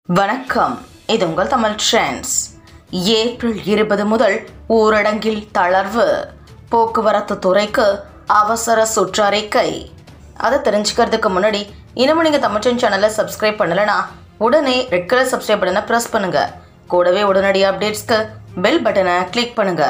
வணக்கம் இது உங்கள் தமிழ் ட்ரெண்ட்ஸ் ஏப்ரல் இருபது முதல் ஊரடங்கில் தளர்வு போக்குவரத்து துறைக்கு அவசர சுற்றறிக்கை அதை தெரிஞ்சுக்கிறதுக்கு முன்னாடி இன்னும் நீங்கள் தமிழ் ட்ரெண்ட் சேனலை சப்ஸ்கிரைப் பண்ணலைன்னா உடனே ரெட் கலர் சப்ஸ்கிரைப் பட்டனை ப்ரெஸ் பண்ணுங்க கூடவே உடனடி அப்டேட்ஸ்க்கு பெல் பட்டனை கிளிக் பண்ணுங்க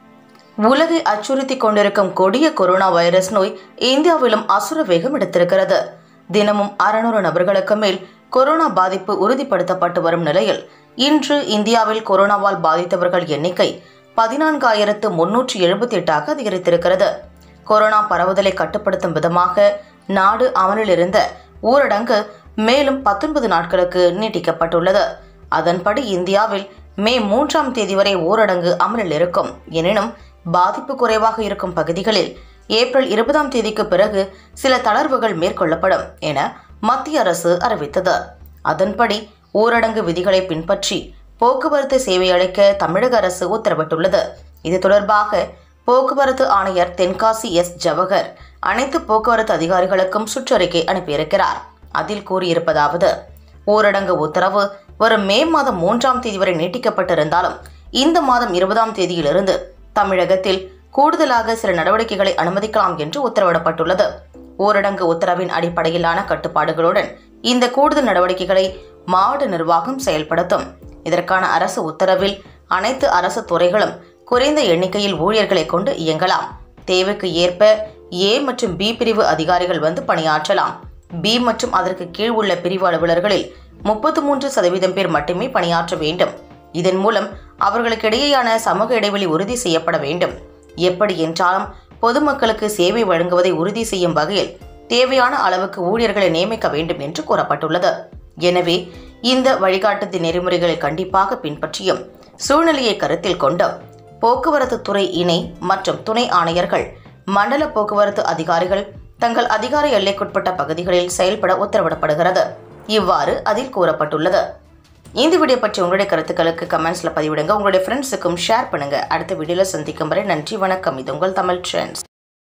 உலகை அச்சுறுத்தி கொண்டிருக்கும் கொடிய கொரோனா வைரஸ் நோய் இந்தியாவிலும் அசுர வேகம் எடுத்திருக்கிறது தினமும் அறுநூறு நபர்களுக்கு மேல் கொரோனா பாதிப்பு உறுதிப்படுத்தப்பட்டு வரும் நிலையில் இன்று இந்தியாவில் கொரோனாவால் பாதித்தவர்கள் எண்ணிக்கை பதினான்காயிரத்து முன்னூற்றி எழுபத்தி எட்டாக அதிகரித்திருக்கிறது கொரோனா பரவுதலை கட்டுப்படுத்தும் விதமாக நாடு அமலில் இருந்த ஊரடங்கு மேலும் பத்தொன்பது நாட்களுக்கு நீட்டிக்கப்பட்டுள்ளது அதன்படி இந்தியாவில் மே மூன்றாம் தேதி வரை ஊரடங்கு அமலில் இருக்கும் எனினும் பாதிப்பு குறைவாக இருக்கும் பகுதிகளில் ஏப்ரல் இருபதாம் தேதிக்கு பிறகு சில தளர்வுகள் மேற்கொள்ளப்படும் என மத்திய அரசு அறிவித்தது அதன்படி ஊரடங்கு விதிகளை பின்பற்றி போக்குவரத்து சேவை அளிக்க தமிழக அரசு உத்தரவிட்டுள்ளது இது தொடர்பாக போக்குவரத்து ஆணையர் தென்காசி எஸ் ஜவஹர் அனைத்து போக்குவரத்து அதிகாரிகளுக்கும் சுற்றறிக்கை அனுப்பியிருக்கிறார் அதில் கூறியிருப்பதாவது ஊரடங்கு உத்தரவு வரும் மே மாதம் மூன்றாம் தேதி வரை நீட்டிக்கப்பட்டிருந்தாலும் இந்த மாதம் இருபதாம் தேதியிலிருந்து தமிழகத்தில் கூடுதலாக சில நடவடிக்கைகளை அனுமதிக்கலாம் என்று உத்தரவிடப்பட்டுள்ளது ஊரடங்கு உத்தரவின் அடிப்படையிலான கட்டுப்பாடுகளுடன் இந்த கூடுதல் நடவடிக்கைகளை மாவட்ட நிர்வாகம் செயல்படுத்தும் இதற்கான அரசு உத்தரவில் அனைத்து அரசு துறைகளும் குறைந்த எண்ணிக்கையில் ஊழியர்களை கொண்டு இயங்கலாம் தேவைக்கு ஏற்ப ஏ மற்றும் பி பிரிவு அதிகாரிகள் வந்து பணியாற்றலாம் பி மற்றும் அதற்கு கீழ் உள்ள பிரிவு அலுவலர்களில் முப்பத்து மூன்று சதவீதம் பேர் மட்டுமே பணியாற்ற வேண்டும் இதன் மூலம் அவர்களுக்கிடையேயான சமூக இடைவெளி உறுதி செய்யப்பட வேண்டும் எப்படி என்றாலும் பொதுமக்களுக்கு சேவை வழங்குவதை உறுதி செய்யும் வகையில் தேவையான அளவுக்கு ஊழியர்களை நியமிக்க வேண்டும் என்று கூறப்பட்டுள்ளது எனவே இந்த வழிகாட்டுதி நெறிமுறைகளை கண்டிப்பாக பின்பற்றியும் சூழ்நிலையை கருத்தில் கொண்டு போக்குவரத்து துறை இணை மற்றும் துணை ஆணையர்கள் மண்டல போக்குவரத்து அதிகாரிகள் தங்கள் அதிகார எல்லைக்குட்பட்ட பகுதிகளில் செயல்பட உத்தரவிடப்படுகிறது இவ்வாறு அதில் கூறப்பட்டுள்ளது இந்த வீடியோ பற்றி உங்களுடைய கருத்துக்களுக்கு கமெண்ட்ஸ்ல பதிவிடுங்க உங்களுடைய ஃப்ரெண்ட்ஸுக்கும் ஷேர் பண்ணுங்க அடுத்த வீடியோல சந்திக்கும் வரை நன்றி வணக்கம் இது உங்கள் தமிழ் ட்ரெண்ட்ஸ்